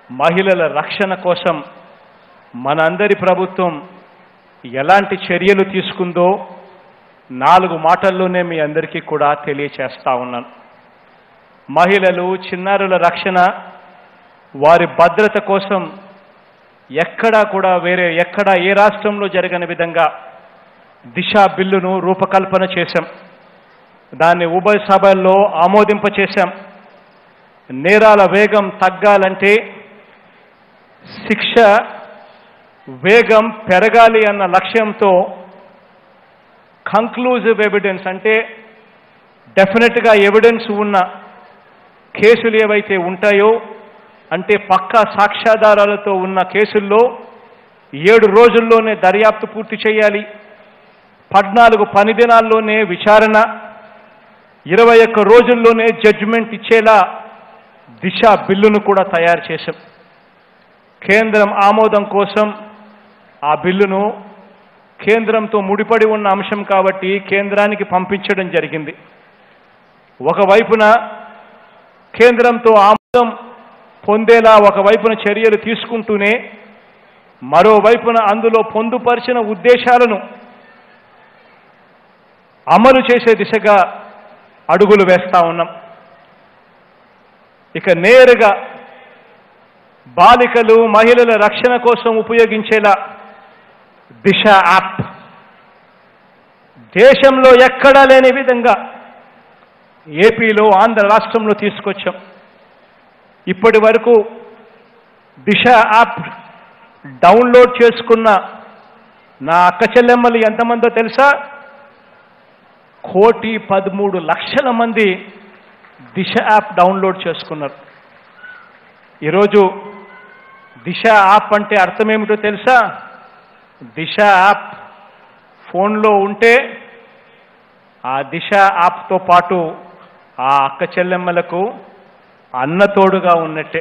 మహిళల రక్షణ కోసం మనందరి ప్రభుత్వం ఎలాంటి చర్యలు తీసుకుందో నాలుగు మాటల్లోనే మీ అందరికీ కూడా తెలియచేస్తా ఉన్నాను మహిళలు చిన్నారుల రక్షణ వారి భద్రత కోసం ఎక్కడా కూడా వేరే ఎక్కడా ఏ రాష్ట్రంలో జరగని విధంగా దిశ బిల్లును రూపకల్పన చేశాం దాన్ని ఉభయ సభల్లో ఆమోదింపచేశాం నేరాల వేగం తగ్గాలంటే శిక్ష వేగం పెరగాలి అన్న లక్ష్యంతో కంక్లూజివ్ ఎవిడెన్స్ అంటే డెఫినెట్గా ఎవిడెన్స్ ఉన్న కేసులు ఏవైతే ఉంటాయో అంటే పక్కా సాక్ష్యాధారాలతో ఉన్న కేసుల్లో ఏడు రోజుల్లోనే దర్యాప్తు పూర్తి చేయాలి పద్నాలుగు పని దినాల్లోనే విచారణ ఇరవై ఒక్క రోజుల్లోనే జడ్జిమెంట్ ఇచ్చేలా దిశ బిల్లును కూడా తయారు చేశాం కేంద్రం ఆమోదం కోసం ఆ బిల్లును కేంద్రంతో ముడిపడి ఉన్న అంశం కాబట్టి కేంద్రానికి పంపించడం జరిగింది ఒకవైపున కేంద్రంతో ఆమోదం పొందేలా ఒకవైపున చర్యలు తీసుకుంటూనే మరోవైపున అందులో పొందుపరిచిన ఉద్దేశాలను అమలు చేసే దిశగా అడుగులు వేస్తా ఉన్నాం ఇక నేరుగా బాలికలు మహిళల రక్షణ కోసం ఉపయోగించేలా దిశ యాప్ దేశంలో ఎక్కడా లేని విధంగా ఏపీలో ఆంధ్ర రాష్ట్రంలో తీసుకొచ్చాం ఇప్పటి వరకు దిశ యాప్ డౌన్లోడ్ చేసుకున్న నా అక్క చెల్లెమ్మలు ఎంతమందో తెలుసా కోటి పదమూడు లక్షల మంది దిశ యాప్ డౌన్లోడ్ చేసుకున్నారు ఈరోజు దిశ యాప్ అంటే అర్థం ఏమిటో తెలుసా దిశ యాప్ ఫోన్లో ఉంటే ఆ దిశ యాప్తో పాటు ఆ అక్క చెల్లెమ్మలకు అన్నతోడుగా ఉన్నట్టే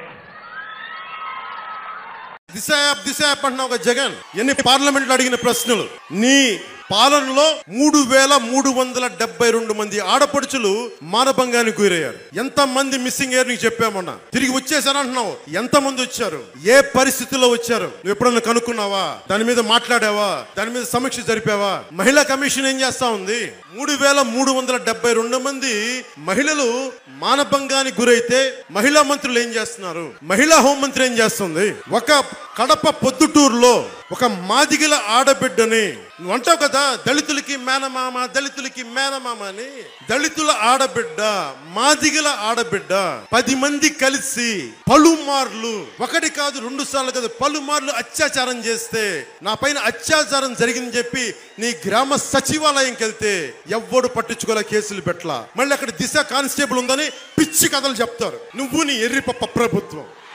దిశ యాప్ దిశ యాప్ అంటున్నావు ఒక జగన్ ఎన్ని పార్లమెంట్ లో అడిగిన ప్రశ్నలు నీ పాలనలో మూడు వేల మూడు వందల డెబ్బై రెండు మంది ఆడపడుచులు మానభంగానికి గురయ్యారు ఎంత మంది మిస్సింగ్ అయ్యారు నీకు చెప్పామన్నా తిరిగి వచ్చేసారంటున్నావు ఎంత మంది వచ్చారు ఏ పరిస్థితుల్లో వచ్చారు నువ్వు ఎప్పుడన్నా కనుక్కున్నావా దాని మీద మాట్లాడావా దాని మీద సమీక్ష జరిపావా మహిళా కమిషన్ ఏం చేస్తా ఉంది మూడు వేల మూడు వందల డెబ్బై రెండు మంది మహిళలు మానభంగానికి గురైతే మహిళా మంత్రులు ఏం చేస్తున్నారు మహిళా హోంమంత్రి ఏం చేస్తుంది ఒక కడప పొద్దుటూరులో ఒక మాదిగల ఆడబిడ్డని నువ్వు అంటావు కదా దళితులకి మేనమామ దళితులకి మేనమామ అని దళితుల ఆడబిడ్డ మాదిగల ఆడబిడ్డ పది మంది కలిసి పలుమార్లు ఒకటి కాదు రెండు సార్లు కాదు పలుమార్లు అత్యాచారం చేస్తే నా పైన అత్యాచారం జరిగిందని చెప్పి నీ గ్రామ సచివాలయంకి వెళ్తే ఎవ్వడు పట్టించుకోలే కేసులు పెట్టలా మళ్ళీ అక్కడ దిశ కానిస్టేబుల్ ఉందని పిచ్చి కథలు చెప్తారు నువ్వు నీ ఎర్రి పప్ప ప్రభుత్వం